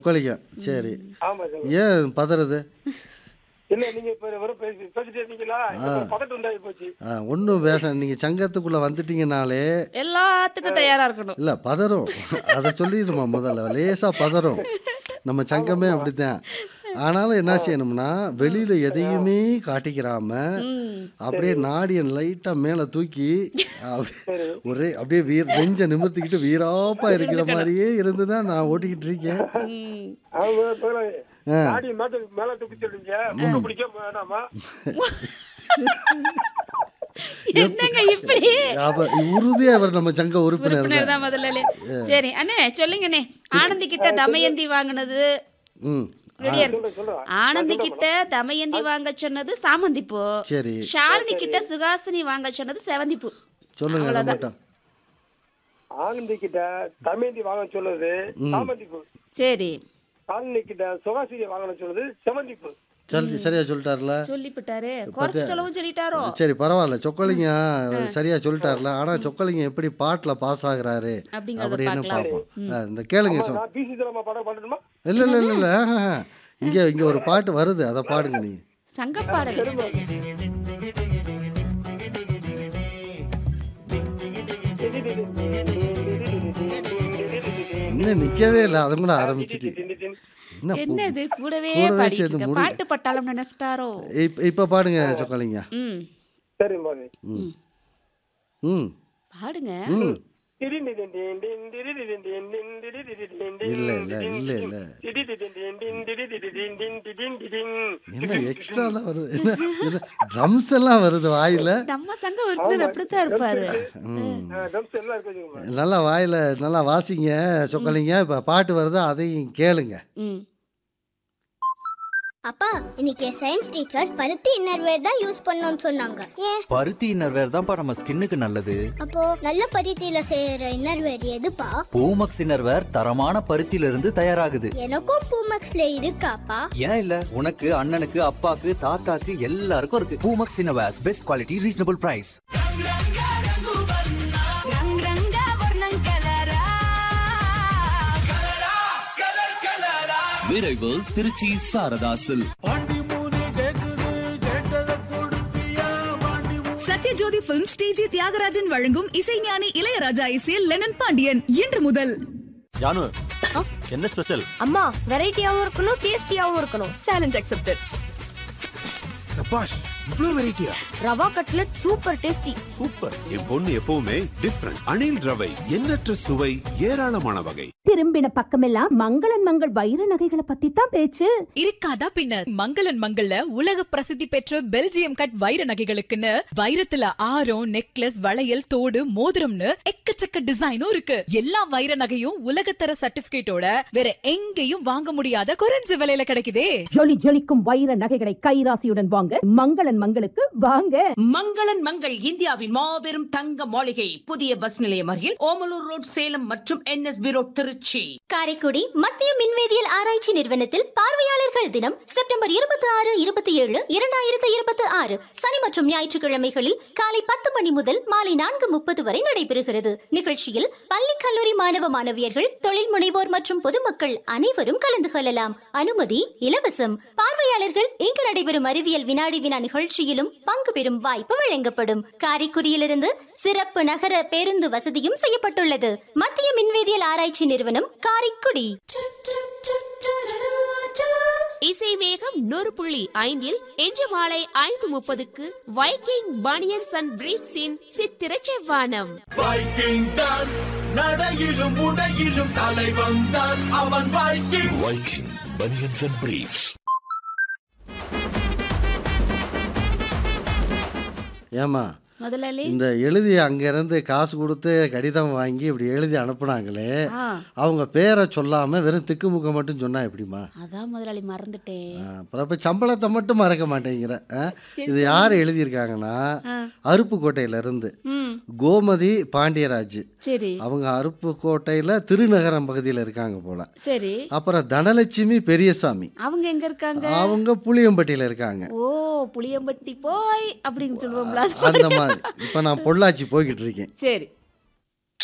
கொலிக்கும் சரி ஆமா சார் ஏன் பதறது இல்ல நீங்க இப்ப வெறும் பேசி பேசிட்டே இருந்தீங்களா இப்ப பதட்டம் உண்டாகி போச்சு ஒன்றும் பேச நீங்கள் சங்கத்துக்குள்ளே வந்துட்டீங்கனாலே எல்லாத்துக்கும் தயாரா இருக்கணும் இல்லை பதறும் அதை சொல்லிடுமா முதல்ல லேசாக பதறும் நம்ம சங்கமே அப்படித்தான் ஆனாலும் என்ன செய்யணும்னா வெளியில் எதையுமே காட்டிக்கிறாம அப்படியே நாடியன் லைட்டாக மேலே தூக்கி அப்படியே ஒரே அப்படியே வீர் நெஞ்ச நிமிர்த்திக்கிட்டு வீராப்பா இருக்கிற மாதிரியே இருந்து தான் நான் ஓட்டிக்கிட்டு இருக்கேன் ம். அவங்க இப்ப நாடி மேல மேல தூக்கி சொல்றீங்க மூக்க பிடிக்க வேணாமா என்னங்க இப்படி அப்போ உறுதியாக அவர் நம்ம சங்க உறுப்பினர் உறுப்பினர் தான் முதல்ல சரி அண்ணே சொல்லுங்கண்ணே ஆனந்தி கிட்ட தமயந்தி வாங்கினது ம் ரெடியா இருக்கு சொல்றேன் சொல்றேன் ஆனந்தி கிட்ட தமயந்தி வாங்க சொன்னது சாமந்தி பூ சரி ஷாலினி கிட்ட சுகாசினி வாங்க சொன்னது செவந்தி பூ சொல்லுங்க அதை மட்டும் ஆனந்தி கிட்ட தமேந்தி வாங்க சொல்லுது சாமந்தி பூ சரி ஆனந்தி கிட்ட சுகாசிரி வாங்க சொல்லுது செவந்தி பூ சரி சரியா சொல்லிட்டார்ல சொல்லிவிட்டாரு குறைச்சு சொல்லவும் சொல்லிட்டாரோ சரி பரவாயில்ல சொக்கலிங்க சரியா சொல்லிட்டார்ல ஆனா சொக்கலிங்க எப்படி பாட்டுல பாஸ் ஆகுறாரு அப்படிங்கறத அப்படின்னு பார்க்கலாம். பார்ப்போம் ஆ, இந்த கேளுங்க சொ நான் பிசி தலைமா படம் பண்ணணுமா இல்ல இல்ல இல்ல இல்ல ஆஹா. இங்க இங்க ஒரு பாட்டு வருது அதை பாடுங்க நீங்க சங்க பாடல் இன்னும் நிக்கவே இல்லை அதை கூட ஆரம்பிச்சிட்டு என்ன பு- என்னது கூடவே கூடவே பாடிட்டு சேர்ந்து இருக்க. முடி- பாட்டு பட்டாளம் நினைச்சிட்டாரோ இப்ப இப்ப பாடுங்க சொக்கலிங்க ம் சரி மாதிரி ம் பாடுங்க ம் இல்ல இல்ல இல்ல இல்ல என்ன எக்ஸ்ட்ராலாம் வருது என்ன என்ன ட்ரம்ஸ் எல்லாம் வருது வாயில நம்ம சங்க உறுப்பினர் அப்படித்தான் இருப்பாரு நல்லா வாயில நல்லா வாசிங்க சொக்கலிங்க இப்ப பாட்டு வருது அதையும் கேளுங்க ம் அப்பா இன்னைக்கு சயின்ஸ் டீச்சர் பருத்தி இன்னர்வேர் தான் யூஸ் பண்ணணும்னு சொன்னாங்க ஏன் பருத்தி இன்னர்வேர் தான்ப்பா நம்ம ஸ்கின்னுக்கு நல்லது அப்போ நல்ல பருத்தியில செய்யற இன்னர்வேர் எதுப்பா பூமக்ஸ் இன்னர்வேர் தரமான பருத்தியில இருந்து தயாராகுது எனக்கும் பூமக்ஸ்ல இருக்காப்பா ஏன் இல்ல உனக்கு அண்ணனுக்கு அப்பாக்கு தாத்தாக்கு எல்லாருக்கும் இருக்கு Poomex innerwears best quality reasonable price விரைவு திருச்சி சாரதாசில் சத்யஜோதி பிலிம் ஸ்டேஜி தியாகராஜன் வழங்கும் இசைஞானி இளையராஜா இசையில் லெனன் பாண்டியன் இன்று முதல் ஜானு என்ன ஸ்பெஷல் அம்மா வெரைட்டியாவும் இருக்கணும் டேஸ்டியாவும் இருக்கணும் சேலஞ்ச் அக்செப்டட் சபாஷ் இவ்ளோ வெரைட்டியா ரவா கட்லட் சூப்பர் டேஸ்டி சூப்பர் என் பொண்ணு எப்பவுமே டிஃப்ரெண்ட் அணில் ரவை எண்ணற்ற சுவை ஏராளமான வகை திரும்பின பக்கமெல்லாம் மங்களன் மங்கள் வைர நகைகளை பத்தி தான் பேச்சு இருக்காதா பின்னர் மங்களன் மங்கள்ல உலக பிரசித்தி பெற்ற பெல்ஜியம் கட் வைர நகைகளுக்குன்னு வைரத்துல ஆரம் நெக்லஸ் வளையல் தோடு மோதிரம்னு எக்கச்சக்க டிசைனும் இருக்கு எல்லா வைர நகையும் உலகத்தர சர்டிபிகேட்டோட வேற எங்கேயும் வாங்க முடியாத குறைஞ்ச விலையில கிடைக்குதே ஜொலி ஜொலிக்கும் வைர நகைகளை கைராசியுடன் வாங்க மங்களன் மங்களுக்கு வாங்க மங்களன் மங்கள் இந்தியாவின் மாபெரும் தங்க மாளிகை புதிய பஸ் நிலையம் அருகில் ஓமலூர் ரோட் சேலம் மற்றும் என்எஸ்பி ரோட் திருச்சி காரைக்குடி மத்திய மின்வேதியியல் ஆராய்ச்சி நிறுவனத்தில் பார்வையாளர்கள் தினம் செப்டம்பர் இருபத்தி ஆறு இருபத்தி ஏழு இரண்டாயிரத்து இருபத்தி ஆறு சனி மற்றும் ஞாயிற்றுக்கிழமைகளில் காலை பத்து மணி முதல் மாலை நான்கு முப்பது வரை நடைபெறுகிறது நிகழ்ச்சியில் பள்ளி கல்லூரி மாணவ மாணவியர்கள் தொழில் முனைவோர் மற்றும் பொதுமக்கள் அனைவரும் கலந்து கொள்ளலாம் அனுமதி இலவசம் பார்வையாளர்கள் இங்கு நடைபெறும் அறிவியல் வினாடி வினா நிகழ்ச்சியிலும் பங்கு பெறும் வாய்ப்பு வழங்கப்படும் காரைக்குடியிலிருந்து சிறப்பு நகர பேருந்து வசதியும் செய்யப்பட்டுள்ளது மத்திய மின்வேதியியல் ஆராய்ச்சி நிறுவனம் காரைக்குடி இசை வேகம் நூறு புள்ளி ஐந்தில் இன்று மாலை ஐந்து முப்பதுக்கு வைக்கிங் பனியன்ஸ் அண்ட் பிரீஃப்ஸின் சித்திர செவ்வானம் வைக்கிங் தான் நடையிலும் உடையிலும் தலை வந்தான் அவன் Viking Viking banians and briefs ஏமா முதலாளி இந்த எழுதி அங்கேருந்து காசு கொடுத்து கடிதம் வாங்கி இப்படி எழுதி அனுப்புனாங்களே ஆ அவங்க பேரை சொல்லாமல் வெறும் திக்குமுக்க மட்டும் சொன்னா எப்படிமா அதான் முதலாளி மறந்துட்டேன் ஆ, அப்புறம் இப்போ சம்பளத்தை மட்டும் மறக்க மாட்டேங்கிற ஆ? இது யார் எழுதியிருக்காங்கன்னா அருப்புக்கோட்டையில இருந்து ம் கோமதி பாண்டியராஜ் சரி அவங்க அருப்புக்கோட்டையில் திருநகரம் பகுதியில் இருக்காங்க போல சரி அப்புறம் தனலட்சுமி பெரியசாமி அவங்க எங்க இருக்காங்க அவங்க புளியம்பட்டியில் இருக்காங்க ஓ புளியம்பட்டி போய் அப்படின்னு சொல்லுவோம்ல அது அந்த மாதிரி இப்போ நான் பொள்ளாச்சி போய்கிட்டு இருக்கேன் சரி